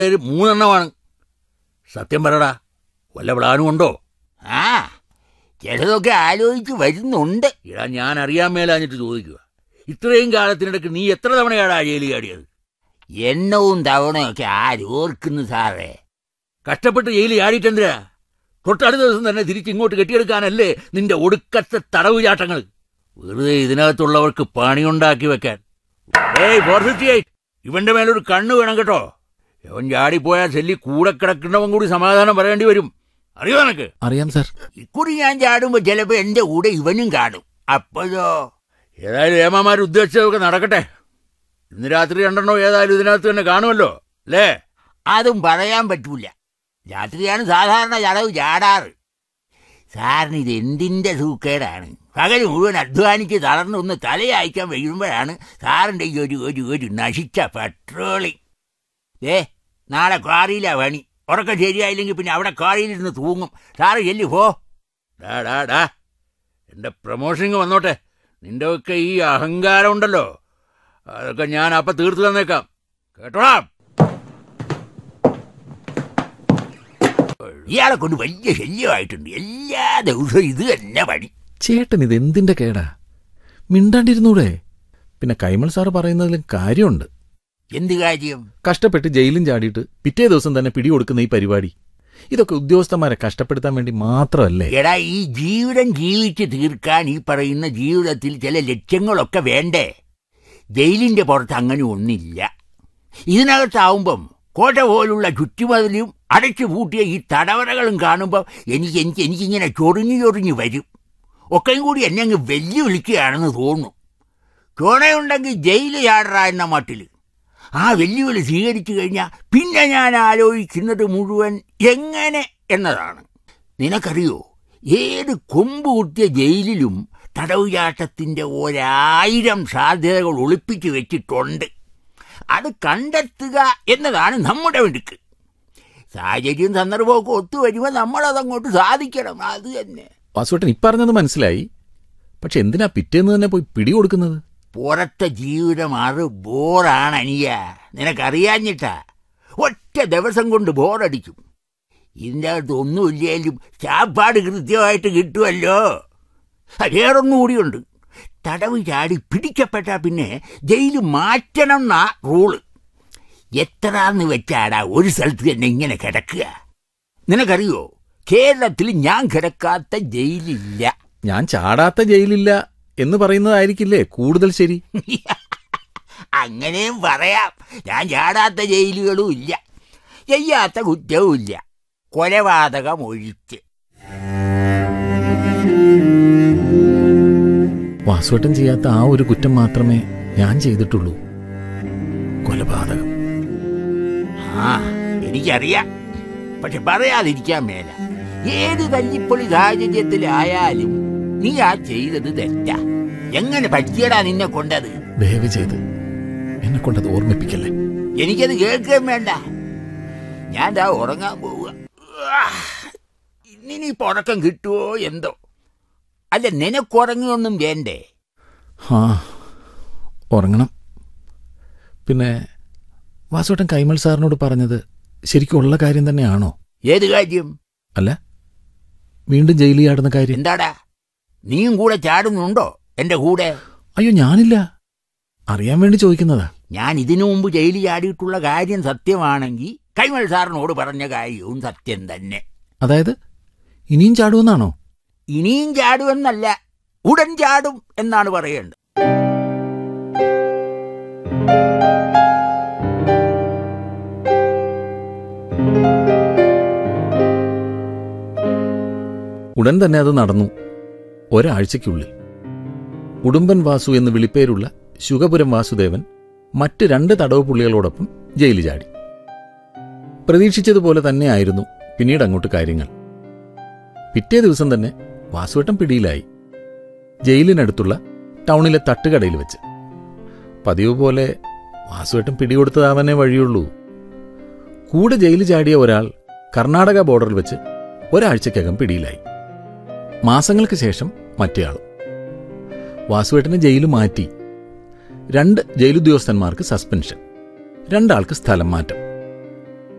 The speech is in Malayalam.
പേര് മൂന്നെണ്ണമാണ് സത്യം പറടാ വല്ല പ്ലാനും ഉണ്ടോ ആ ചിലതൊക്കെ ആലോചിച്ച് വരുന്നുണ്ട് ഇടാ ഞാൻ അറിയാൻ മേലാഞ്ഞിട്ട് ചോദിക്കുക ഇത്രയും കാലത്തിനിടയ്ക്ക് നീ എത്ര തവണയാടാ ജയിലിൽ ചാടിയത് എണ്ണവും തവണയൊക്കെ ആരോർക്കുന്നു സാറേ കഷ്ടപ്പെട്ട് ജയിലിൽ ചാടിയിട്ടെന്തിനാ തൊട്ടടുത്ത ദിവസം തന്നെ തിരിച്ച് ഇങ്ങോട്ട് കെട്ടിയെടുക്കാനല്ലേ നിന്റെ ഒടുക്കത്തെ തടവ് ചാട്ടങ്ങൾ വെറുതെ ഇതിനകത്തുള്ളവർക്ക് പണിയുണ്ടാക്കി വെക്കാൻ ഏയ് ഫോർ ഫിഫ്റ്റി എയ്റ്റ് ഇവന്റെ മേലൊരു കണ്ണ് വേണം കേട്ടോ ഇവൻ ചാടിപ്പോയാൽ ചെല്ലി കൂടെ കിടക്കുന്നവൻ കൂടി സമാധാനം പറയേണ്ടി വരും അറിയോ നിനക്ക് അറിയാം സാർ ഇക്കുറി ഞാൻ ചാടുമ്പോ ചിലപ്പോ എന്റെ കൂടെ ഇവനും കാണും അപ്പോഴോ ഏതായാലും ഏമാമാർ ഉദ്ദേശിച്ചതൊക്കെ നടക്കട്ടെ ഇന്ന് രാത്രി രണ്ടെണ്ണോ ഏതായാലും ഇതിനകത്ത് തന്നെ കാണുമല്ലോ അല്ലേ അതും പറയാൻ പറ്റൂല രാത്രിയാണ് സാധാരണ ചടവ് ചാടാറ് സാറിന് ഇത് എന്തിന്റെ സൂക്കേടാണ് പകൽ മുഴുവൻ അധ്വാനിച്ച് തളർന്ന് ഒന്ന് തലയായിക്കാൻ കഴിയുമ്പോഴാണ് സാറിന്റെ ഈ ഒരു ഒരു ഒരു നശിച്ച പെട്രോളിങ് ഏ നാളെ കാറിയിലാ പണി ഉറക്കം ശരിയായില്ലെങ്കിൽ പിന്നെ അവിടെ കാറിയിലിരുന്ന് തൂങ്ങും സാറ് ചെല്ലു പോ ഡാ ഡാ ഡാ എന്റെ പ്രമോഷനിങ് വന്നോട്ടെ നിന്റെ ഒക്കെ ഈ അഹങ്കാരം ഉണ്ടല്ലോ അതൊക്കെ ഞാൻ അപ്പൊ തീർത്തു തന്നേക്കാം കേട്ടോടാ ഇയാളെ കൊണ്ട് വലിയ ശല്യമായിട്ടുണ്ട് എല്ലാ ദിവസവും ഇത് തന്നെ പണി ചേട്ടൻ ഇത് എന്തിന്റെ കേടാ മിണ്ടാണ്ടിരുന്നൂടെ പിന്നെ കൈമൾ സാറ് പറയുന്നതിലും കാര്യമുണ്ട് എന്ത് കാര്യം കഷ്ടപ്പെട്ട് ജയിലും ചാടിയിട്ട് പിറ്റേ ദിവസം തന്നെ പിടികൊടുക്കുന്ന ഈ പരിപാടി ഇതൊക്കെ ഉദ്യോഗസ്ഥന്മാരെ കഷ്ടപ്പെടുത്താൻ വേണ്ടി മാത്രമല്ലേ എടാ ഈ ജീവിതം ജീവിച്ച് തീർക്കാൻ ഈ പറയുന്ന ജീവിതത്തിൽ ചില ലക്ഷ്യങ്ങളൊക്കെ വേണ്ടേ ജയിലിന്റെ പുറത്ത് അങ്ങനെ ഒന്നില്ല ഇതിനകത്താവുമ്പം കോട്ട പോലുള്ള ചുറ്റുമതിലും അടച്ചു പൂട്ടിയ ഈ തടവറകളും കാണുമ്പോൾ എനിക്ക് എനിക്ക് എനിക്കിങ്ങനെ ചൊറിഞ്ഞു ചൊറിഞ്ഞു വരും ഒക്കെയും കൂടി എന്നെ അങ്ങ് വെല്ലുവിളിക്കുകയാണെന്ന് തോന്നുന്നു ചുണയുണ്ടെങ്കിൽ ജയില് ചാടറ എന്ന മട്ടിൽ ആ വെല്ലുവിളി സ്വീകരിച്ചു കഴിഞ്ഞാൽ പിന്നെ ഞാൻ ആലോചിക്കുന്നത് മുഴുവൻ എങ്ങനെ എന്നതാണ് നിനക്കറിയോ ഏത് കൊമ്പ് കുത്തിയ ജയിലിലും തടവുചാട്ടത്തിന്റെ ഒരായിരം സാധ്യതകൾ ഒളിപ്പിച്ചു വെച്ചിട്ടുണ്ട് അത് കണ്ടെത്തുക എന്നതാണ് നമ്മുടെ മിടുക്ക് സാഹചര്യം സന്ദർഭമൊക്കെ ഒത്തുവരുമ്പോൾ നമ്മളതങ്ങോട്ട് സാധിക്കണം അത് തന്നെ വാസുവേട്ടൻ ഇപ്പറഞ്ഞത് മനസ്സിലായി പക്ഷെ എന്തിനാ പിറ്റേന്ന് തന്നെ പോയി പിടികൊടുക്കുന്നത് പുറത്തെ ജീവിതം അത് ബോറാണ് അനിയ നിനക്കറിയാഞ്ഞിട്ടാ ഒറ്റ ദിവസം കൊണ്ട് ബോറടിക്കും ഇതിൻ്റെ അകത്ത് ഒന്നുമില്ലേലും ചാപ്പാട് കൃത്യമായിട്ട് കിട്ടുമല്ലോ വേറൊന്നും കൂടിയുണ്ട് തടവ് ചാടി പിടിക്കപ്പെട്ടാ പിന്നെ ജയിൽ മാറ്റണം എന്നാ റൂള് എത്രാന്ന് വെച്ചാടാ ഒരു സ്ഥലത്ത് തന്നെ ഇങ്ങനെ കിടക്കുക നിനക്കറിയോ കേരളത്തിൽ ഞാൻ കിടക്കാത്ത ജയിലില്ല ഞാൻ ചാടാത്ത ജയിലില്ല എന്ന് പറയുന്നതായിരിക്കില്ലേ കൂടുതൽ ശരി അങ്ങനെയും പറയാം ഞാൻ ചാടാത്ത ജയിലുകളും ഇല്ല ചെയ്യാത്ത കുറ്റവും ഇല്ല കൊലപാതകം ഒഴിച്ച് വാസുവേട്ടൻ ചെയ്യാത്ത ആ ഒരു കുറ്റം മാത്രമേ ഞാൻ ചെയ്തിട്ടുള്ളൂ കൊലപാതകം ആ എനിക്കറിയാം പക്ഷെ പറയാതിരിക്കാൻ മേല ഏത് തല്ലിപ്പൊളി സാഹചര്യത്തിലായാലും നീ ആ ചെയ്തത് തെറ്റാ എങ്ങനെ പറ്റിയടാ നിന്നെ കൊണ്ടത് ദയവ് ചെയ്ത് എന്നെ കൊണ്ടത് ഓർമ്മിപ്പിക്കല്ലേ എനിക്കത് കേൾക്കാൻ വേണ്ട ഞാൻ ദാ ഉറങ്ങാൻ പോവുക ഇന്നിനിപ്പോ ഉറക്കം കിട്ടുമോ എന്തോ അല്ല നിനക്കുറങ്ങിയൊന്നും വേണ്ടേ ആ ഉറങ്ങണം പിന്നെ വാസുവേട്ടൻ കൈമൾ സാറിനോട് പറഞ്ഞത് ശരിക്കും ഉള്ള കാര്യം തന്നെയാണോ ഏത് കാര്യം അല്ല വീണ്ടും ജയിലിൽ ചാടുന്ന കാര്യം എന്താടാ നീയും കൂടെ ചാടുന്നുണ്ടോ എന്റെ കൂടെ അയ്യോ ഞാനില്ല അറിയാൻ വേണ്ടി ചോദിക്കുന്നതാ ഞാൻ ഇതിനു മുമ്പ് ജയിലിൽ ചാടിയിട്ടുള്ള കാര്യം സത്യമാണെങ്കിൽ കൈമൾ സാറിനോട് പറഞ്ഞ കാര്യവും സത്യം തന്നെ അതായത് ഇനിയും ചാടുമെന്നാണോ ഇനിയും ചാടുമെന്നല്ല ഉടൻ ചാടും എന്നാണ് പറയേണ്ടത് ഉടൻ തന്നെ അത് നടന്നു ഒരാഴ്ചയ്ക്കുള്ളിൽ ഉടുമ്പൻ വാസു എന്ന് വിളിപ്പേരുള്ള ശുഗപുരം വാസുദേവൻ മറ്റ് രണ്ട് തടവ് പുള്ളികളോടൊപ്പം ജയിലിൽ ചാടി പ്രതീക്ഷിച്ചതുപോലെ തന്നെയായിരുന്നു പിന്നീട് അങ്ങോട്ട് കാര്യങ്ങൾ പിറ്റേ ദിവസം തന്നെ വാസുവേട്ടൻ പിടിയിലായി ജയിലിനടുത്തുള്ള ടൗണിലെ തട്ടുകടയിൽ വെച്ച് പതിവ് പോലെ വാസുവേട്ടൻ പിടികൊടുത്തതാവാനേ വഴിയുള്ളൂ കൂടെ ജയിലിൽ ചാടിയ ഒരാൾ കർണാടക ബോർഡറിൽ വെച്ച് ഒരാഴ്ചക്കകം പിടിയിലായി മാസങ്ങൾക്ക് ശേഷം മറ്റേയാളും വാസുവേട്ടനെ ജയിലിൽ മാറ്റി രണ്ട് ജയിലുദ്യോഗസ്ഥന്മാർക്ക് സസ്പെൻഷൻ രണ്ടാൾക്ക് സ്ഥലം മാറ്റം